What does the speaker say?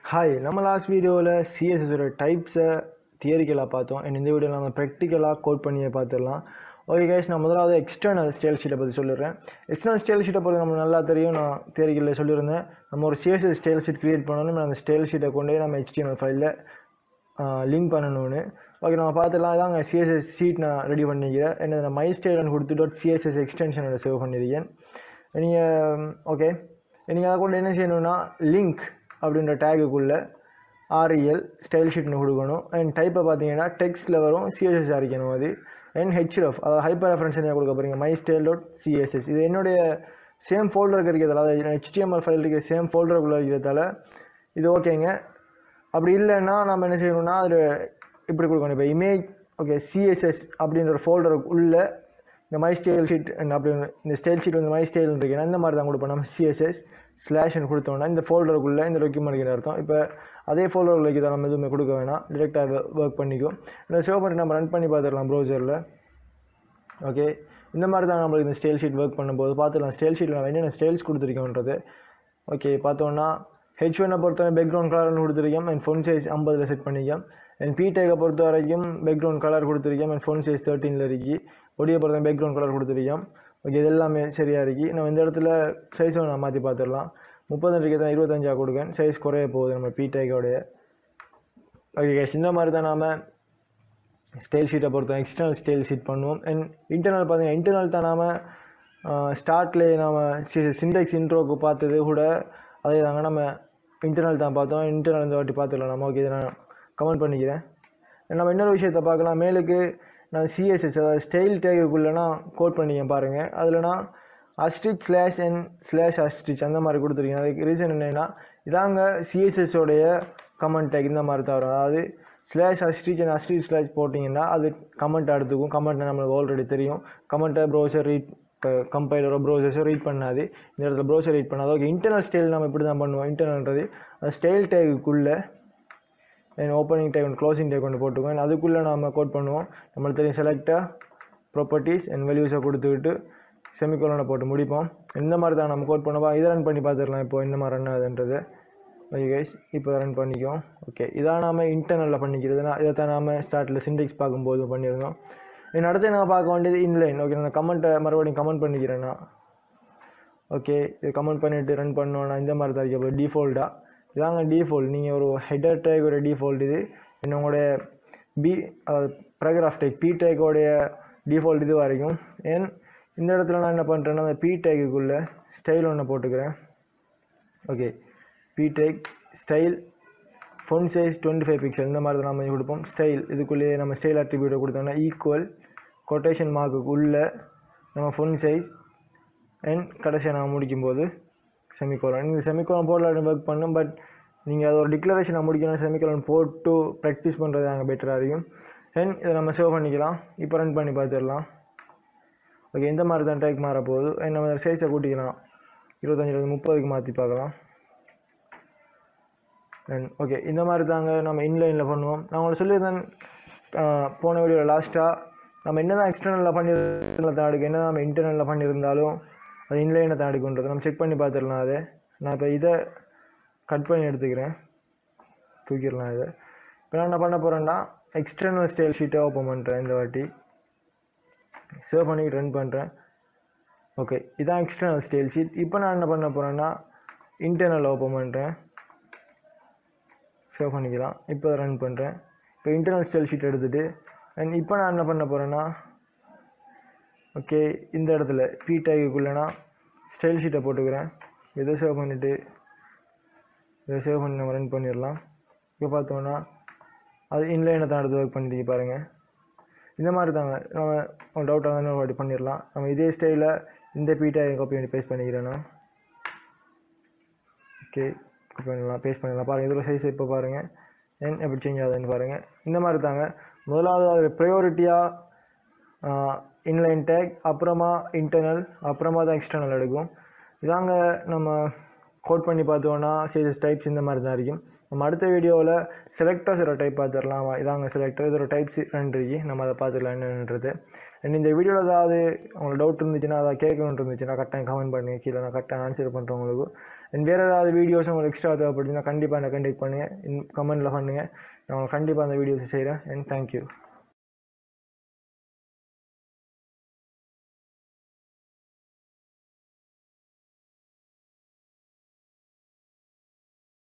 hi நம்ம last வீடியோவில் சிஎஸ்எஸோட டைப்ஸை தியரிக்கலாக பார்த்தோம் and இந்த வீடியோவில் நம்ம ப்ராக்டிக்கலாக கோட் பண்ணியே பார்த்துடலாம் ஓகே கைஸ் நான் முதலாவது எக்ஸ்டர்னல் ஸ்டைல் ஷீட்டை பற்றி சொல்லிடுறேன் எக்ஸ்டர்னல் ஸ்டைல் ஷீட்டை பற்றி நம்ம நல்லா தெரியும் நான் தியரிக்கலில் சொல்லியிருந்தேன் நம்ம ஒரு சிஎஸ்எஸ் ஸ்டைல் ஷீட் க்ரியேட் பண்ணணும் அந்த ஸ்டைல் ஷீட்டை கொண்டு போய் நம்ம HTML ஃபைலில் லிங்க் பண்ணணும்னு ஓகே நம்ம பார்த்துலாம் இதாங்க சிஎஸ்எஸ் ஷீட் நான் ரெடி பண்ணிக்கிறேன் என்ன நான் மை ஸ்டைல்னு கொடுத்து டாட் சிஎஸ்எஸ் எக்ஸ்டென்ஷனோட சேவ் பண்ணியிருக்கேன் நீங்கள் ஓகே நீங்கள் அதை கொண்டு என்ன செய்யணும்னா லிங்க் அப்படின்ற டேகுக்குள்ளே ஆர்இஎல் ஸ்டைல் ஷீட்னு கொடுக்கணும் அண்ட் டைப்பை பார்த்தீங்கன்னா டெக்ஸ்ட்டில் வரும் சிஎஸ்எஸ் அரைக்கணும் அது அண்ட் ஹெச்ரஃப் அதாவது ஹைப்பர் ரெஃபரன்ஸ் என்ன கொடுக்க போகிறீங்க மை ஸ்டைல் டாட் சிஎஸ்எஸ் இது என்னுடைய சேம் ஃபோல்டருக்கு இருக்கிறதால அதாவது ஹெச்டிஎம்எல் ஃபைல் இருக்கிற சேம் ஃபோல்டருக்குள்ளே இருக்கிறதால இது ஓகேங்க அப்படி இல்லைன்னா நம்ம என்ன செய்யணும்னா அதில் இப்படி கொடுக்கணும் இப்போ இமேஜ் ஓகே சிஎஸ்எஸ் அப்படின்ற ஒரு ஃபோல்டருக்கு உள்ள இந்த மை ஸ்டைல் ஷீட் அப்படி இந்த ஸ்டைல் ஷீட் வந்து மை ஸ்டைல் இருக்குன்னா இந்த மாதிரி தான் கொடுப்போம் நம்ம சிஎஸ்எஸ் ஸ்லாஷ்னு கொடுத்தோம்னா இந்த ஃபோல்டருக்குள்ளே இந்த டாக்குமெண்ட்டுக்கு அர்த்தம் இப்போ அதே ஃபோல்டருக்குள்ள இருக்கிறத நம்ம எதுவுமே கொடுக்க வேணாம் டிரெக்டாக ஒர்க் பண்ணிக்கும் இந்த சேவ் பண்ணி நம்ம ரன் பண்ணி பார்த்துடலாம் ப்ரௌசரில் ஓகே இந்த மாதிரி தான் நம்மளுக்கு இந்த ஸ்டைல் ஷீட் ஒர்க் பண்ணும்போது பார்த்துக்கலாம் ஸ்டைல் ஷீட்டில் நம்ம என்னென்ன ஸ்டைல்ஸ் கொடுத்துருக்கோன்றது ஓகே பார்த்தோன்னா ஹெச் ஒன்னை பொறுத்தவரை பேக்ரவுண்ட் கலர்னு கொடுத்துருக்கோம் அண்ட் ஃபோன் சைஸ் ஐம்பதில் செட் பண்ணிக்கோம் அண்ட் பிடேக்கை பொறுத்த வரைக்கும் பேக்ரவுண்ட் கலர் கொடுத்துருக்கோம் அண்ட் ஃபோன் சைஸ் தேர்ட்டீனில் இருக்கு ஒடியை பொறுத்த பேக்ரவுண்ட் கலர் கொடுத்துருக்கோம் ஓகே இது எல்லாமே சரியாக இருக்கு நம்ம இந்த இடத்துல சைஸை நான் மாற்றி பார்த்துடலாம் முப்பது இருக்கிறத இருபத்தஞ்சா கொடுக்கேன் சைஸ் குறைய போகுது நம்ம பிடேக்கோடைய ஓகே கேஷ் இந்த மாதிரி தான் நாம் ஸ்டைல் ஷீட்டை பொறுத்தவரை எக்ஸ்டர்னல் ஸ்டைல் ஷீட் பண்ணுவோம் அண்ட் இன்டர்னல் பார்த்தீங்கன்னா இன்டர்னல் தான் நாம் ஸ்டார்ட்லேயே நாம் சிண்டெக்ஸ் இன்ட்ரோக்கு பார்த்தது கூட அதே தாங்க நம்ம இன்டர்னல் தான் பார்த்தோம் இன்டர்னல் இந்த வாட்டி பார்த்துக்கலாம் நம்ம ஓகே இதை நான் கமெண்ட் பண்ணிக்கிறேன் நம்ம இன்னொரு விஷயத்தை பார்க்கலாம் மேலுக்கு நான் சிஎஸ்எஸ் அதாவது ஸ்டைல் டேகுக்குள்ளேனா கோட் பண்ணிக்கேன் பாருங்கள் அதில் நான் asterisk slash and slash asterisk அந்த மாதிரி கொடுத்துருக்கேன் அதுக்கு ரீசன் என்னென்னா இதாங்க சிஎஸ்எஸோடைய கமெண்ட் டேக் இந்த மாதிரி தான் வரும் அதாவது slash asterisk and asterisk slash போட்டிங்கன்னா அது கமெண்ட் எடுத்துக்கும் கமெண்ட் நம்மளுக்கு ஆல்ரெடி தெரியும் கமெண்ட்டை ப்ரௌசர் ரீட் கம்பைலரோ ப்ரௌசர்ஸோ ரீட் பண்ணாது இந்த இடத்துல ப்ரௌசர் ரீட் பண்ணாது ஓகே இன்டர்னல் ஸ்டைல் நம்ம இப்படி தான் பண்ணுவோம் இன்டர்னல்ன்றது அந்த ஸ்டைல் டேகுக்குள்ளே அண்ட் ஓப்பனிங் டேக் ஒன்று க்ளோசிங் டேக் ஒன்று போட்டுக்குவோம் அதுக்குள்ளே நம்ம கோட் பண்ணுவோம் நம்மளுக்கு தெரியும் செலக்டாக ப்ராப்பர்ட்டிஸ் அண்ட் வேல்யூஸை கொடுத்துக்கிட்டு செமிகோலனை போட்டு முடிப்போம் இந்த மாதிரி தான் நம்ம கோட் பண்ணுவோம் இதை ரன் பண்ணி பார்த்துடலாம் இப்போ இந்த மாதிரி ரன் ஆகுதுன்றது ஓகே கைஸ் இப்போ ரன் பண்ணிக்கோம் ஓகே இதான் நாம் இன்டர்னலில் பண்ணிக்கிறது நான் இதை தான் நாம் ஸ்டார்ட்டில் சிண்டெக்ஸ் பார்க்கும்போது பண்ணியிருந்தோம் இன்னும் அடுத்து நான் பார்க்க வேண்டியது இன்லைன் ஓகே நான் கமெண்ட்டை மறுபடியும் கமெண்ட் பண்ணிக்கிறேன் நான் ஓகே இது கமெண்ட் பண்ணிவிட்டு ரன் பண்ணோன்னா இந்த மாதிரி தான் இருக்கு டிஃபால்ட்டாக இதாங்க டிஃபால்ட் நீங்கள் ஒரு ஹெடர் டேக் ஒரு டிஃபால்ட் இது இன்னும் உங்களுடைய பி ப்ராகிராஃப் டேக் பி டேக்கோடைய டிஃபால்ட் இது வரைக்கும் ஏன் இந்த இடத்துல நான் என்ன பண்ணுறேன்னா அந்த பி டேக்குள்ளே ஸ்டைல் ஒன்று போட்டுக்கிறேன் okay P tag style font size twenty five pixel இந்த மாதிரி தான் நம்ம கொடுப்போம் ஸ்டைல் இதுக்குள்ளேயே நம்ம ஸ்டைல் அட்ரிபியூட்டை கொடுத்தோம்னா ஈக்குவல் கொட்டேஷன் மார்க்குக்கு உள்ளே நம்ம ஃபோன் சைஸ் அண்ட் கடைசியாக நான் முடிக்கும்போது செமிகோலன் நீங்கள் செமிகோலன் போடலாம் ஒர்க் பண்ணும் பட் நீங்கள் அது ஒரு டிக்ளரேஷனை முடிக்கணும் செமிகோலன் போட்டு ப்ராக்டிஸ் பண்ணுறது அங்கே பெட்டராக இருக்கும் அண்ட் இதை நம்ம சேவ் பண்ணிக்கலாம் இப்போ ரன் பண்ணி பார்த்துடலாம் ஓகே இந்த மாதிரி தான் டேக் மாற போகுது அண்ட் நம்ம சைஸை கூட்டிக்கலாம் இருபத்தஞ்சிலேருந்து முப்பதுக்கு மாற்றி பார்க்கலாம் அண்ட் ஓகே இந்த மாதிரி தாங்க நம்ம இன்லைனில் பண்ணுவோம் நான் உங்களுக்கு சொல்லியிருந்தேன் போன வீடியோவில் லாஸ்ட்டாக நம்ம என்ன தான் எக்ஸ்டர்னலில் பண்ணியிருந்தாலும் தான் எடுக்கும் என்ன தான் நம்ம இன்டர்னலில் பண்ணியிருந்தாலும் அது இன்லைனை தான் எடுக்குன்றது நம்ம செக் பண்ணி பார்த்துடலாம் அதை நான் இப்போ இதை கட் பண்ணி எடுத்துக்கிறேன் தூக்கிடலாம் இதை இப்போ நான் என்ன பண்ண போகிறேன்னா எக்ஸ்டர்னல் ஸ்டைல் ஷீட்டை ஓப்பன் பண்ணுறேன் இந்த வாட்டி சேவ் பண்ணி ரன் பண்ணுறேன் ஓகே இதான் எக்ஸ்டர்னல் ஸ்டைல் ஷீட் இப்போ நான் என்ன பண்ண போகிறேன்னா இன்டர்னல் ஓப்பன் பண்ணுறேன் சேவ் பண்ணிக்கலாம் இப்போ ரன் பண்ணுறேன் இப்போ இன்டர்னல் ஸ்டைல் ஷீட் எடுத்துகிட்டு அண்ட் இப்போ நான் என்ன பண்ண போகிறேன்னா ஓகே இந்த இடத்துல பி டேக்குள்ளே நான் ஸ்டைல் ஷீட்டை போட்டுக்கிறேன் இதை சேவ் பண்ணிவிட்டு இதை சேவ் பண்ணி நம்ம ரன் பண்ணிடலாம் இப்போ பார்த்தோன்னா அது இன்லைனை தான் எடுத்து ஒர்க் பண்ணிட்டு பாருங்கள் இந்த மாதிரி தாங்க நம்ம டவுட்டாக இருந்தாலும் வாட்டி பண்ணிடலாம் நம்ம இதே ஸ்டைலில் இந்த பி டேக் காப்பி பண்ணி பேஸ்ட் பண்ணிக்கிறேன் நான் ஓகே காப்பி பண்ணிடலாம் பேஸ்ட் பண்ணிடலாம் பாருங்கள் இதில் சைஸ் இப்போ பாருங்கள் ஏன் எப்படி சேஞ்ச் ஆகுதுன்னு பாருங்கள் இந்த மாதிரி தாங்க முதலாவது அது ப்ரையாரிட்டியாக இன்லைன் டேக் அப்புறமா இன்டர்னல் அப்புறமா தான் எக்ஸ்டர்னல் எடுக்கும் இதாங்க நம்ம கோட் பண்ணி பார்த்தோன்னா சீரியஸ் டைப்ஸ் இந்த மாதிரி தான் இருக்கும் நம்ம அடுத்த வீடியோவில் செலக்டர்ஸ் ஒரு டைப் பார்த்துடலாம் இதாங்க செலக்டர் இதோட டைப்ஸ் ரெண்டு இருக்கு நம்ம அதை பார்த்துக்கலாம் என்னன்றது அண்ட் இந்த வீடியோவில் ஏதாவது உங்களுக்கு டவுட் இருந்துச்சுன்னா அதை கேட்கணுன்ட்டு இருந்துச்சுன்னா கரெக்டாக கமெண்ட் பண்ணி கீழே நான் கரெக்டாக ஆன்சர் பண்ணுறேன் உங்களுக்கு அண்ட் வேறு ஏதாவது வீடியோஸ் உங்களுக்கு எக்ஸ்ட்ரா தேவைப்படுதுன்னா கண்டிப்பாக என்னை கண்டெக்ட் பண்ணுங்கள் கமெண்ட்டில் பண்ணுங்கள் நான் உங்களுக்கு கண்டிப்பாக அந்த வீடியோஸ் செய்கிறேன் அண்ட் தேங்க்யூ